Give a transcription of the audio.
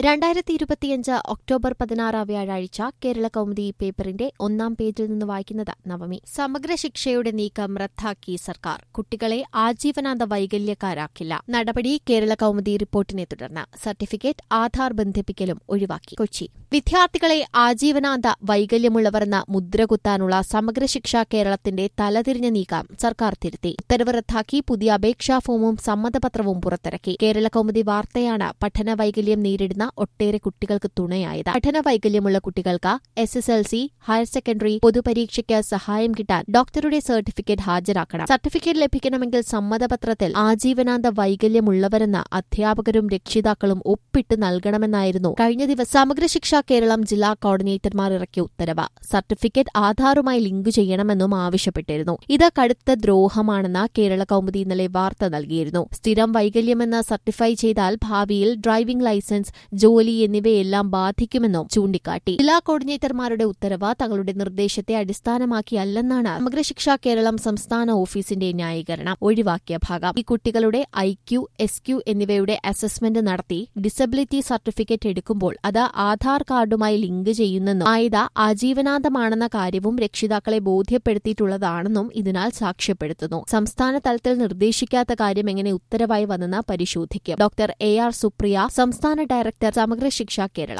രണ്ടായിരത്തി ഇരുപത്തിയഞ്ച് ഒക്ടോബർ പതിനാറ് വ്യാഴാഴ്ച കേരള കൗമുദി പേപ്പറിന്റെ ഒന്നാം പേജിൽ നിന്ന് വായിക്കുന്നത് നവമി സമഗ്ര ശിക്ഷയുടെ നീക്കം റദ്ദാക്കി സർക്കാർ കുട്ടികളെ ആജീവനാന്ത വൈകല്യക്കാരാക്കില്ല നടപടി കേരള കൗമുദി റിപ്പോർട്ടിനെ തുടർന്ന് സർട്ടിഫിക്കറ്റ് ആധാർ ബന്ധിപ്പിക്കലും ഒഴിവാക്കി കൊച്ചി വിദ്യാർത്ഥികളെ ആജീവനാന്ത വൈകല്യമുള്ളവരെന്ന മുദ്ര കുത്താനുള്ള സമഗ്ര ശിക്ഷ കേരളത്തിന്റെ തലതിരിഞ്ഞ നീക്കം സർക്കാർ തിരുത്തി ഉത്തരവ് റദ്ദാക്കി പുതിയ അപേക്ഷാ ഫോമും സമ്മതപത്രവും പുറത്തിറക്കി കേരള കൗമുദി വാർത്തയാണ് പഠന വൈകല്യം നേരിടുന്ന ഒട്ടേറെ കുട്ടികൾക്ക് തുണയായത് പഠന വൈകല്യമുള്ള കുട്ടികൾക്ക് S S L C higher secondary പൊതുപരീക്ഷയ്ക്ക് സഹായം കിട്ടാൻ ഡോക്ടറുടെ സർട്ടിഫിക്കറ്റ് ഹാജരാക്കണം സർട്ടിഫിക്കറ്റ് ലഭിക്കണമെങ്കിൽ സമ്മതപത്രത്തിൽ ആജീവനാന്ത വൈകല്യമുള്ളവരെന്ന് അധ്യാപകരും രക്ഷിതാക്കളും ഒപ്പിട്ട് നൽകണമെന്നായിരുന്നു കഴിഞ്ഞ ദിവസം സമഗ്ര ശിക്ഷ കേരളം ജില്ലാ കോർഡിനേറ്റർമാർ ഇറക്കിയ ഉത്തരവ് സർട്ടിഫിക്കറ്റ് ആധാറുമായി ലിങ്ക് ചെയ്യണമെന്നും ആവശ്യപ്പെട്ടിരുന്നു ഇത് കടുത്ത ദ്രോഹമാണെന്ന് കേരള കൗമുദി ഇന്നലെ വാർത്ത നൽകിയിരുന്നു സ്ഥിരം വൈകല്യമെന്ന് സർട്ടിഫൈ ചെയ്താൽ ഭാവിയിൽ ഡ്രൈവിംഗ് ലൈസൻസ് ജോലി എന്നിവയെല്ലാം ബാധിക്കുമെന്നും ചൂണ്ടിക്കാട്ടി ജില്ലാ കോർഡിനേറ്റർമാരുടെ ഉത്തരവ് തങ്ങളുടെ നിർദ്ദേശത്തെ അടിസ്ഥാനമാക്കിയല്ലെന്നാണ് സമഗ്ര ശിക്ഷ കേരളം സംസ്ഥാന ഓഫീസിന്റെ ന്യായീകരണം ഒഴിവാക്കിയ ഭാഗം ഈ കുട്ടികളുടെ ഐ ക്യു എസ് ക്യു എന്നിവയുടെ അസസ്മെന്റ് നടത്തി ഡിസബിലിറ്റി സർട്ടിഫിക്കറ്റ് എടുക്കുമ്പോൾ അത് ആധാർ കാർഡുമായി ലിങ്ക് ചെയ്യുന്നെന്നും ആയത് ആജീവനാന്തമാണെന്ന കാര്യവും രക്ഷിതാക്കളെ ബോധ്യപ്പെടുത്തിയിട്ടുള്ളതാണെന്നും ഇതിനാൽ സാക്ഷ്യപ്പെടുത്തുന്നു സംസ്ഥാന തലത്തിൽ നിർദ്ദേശിക്കാത്ത കാര്യം എങ്ങനെ ഉത്തരവായി വന്നെന്ന് പരിശോധിക്കും ഡോക്ടർ എ ആർ സുപ്രിയ സംസ്ഥാന ഡയറക്ടർ സമഗ്ര ശിക്ഷ കേരളം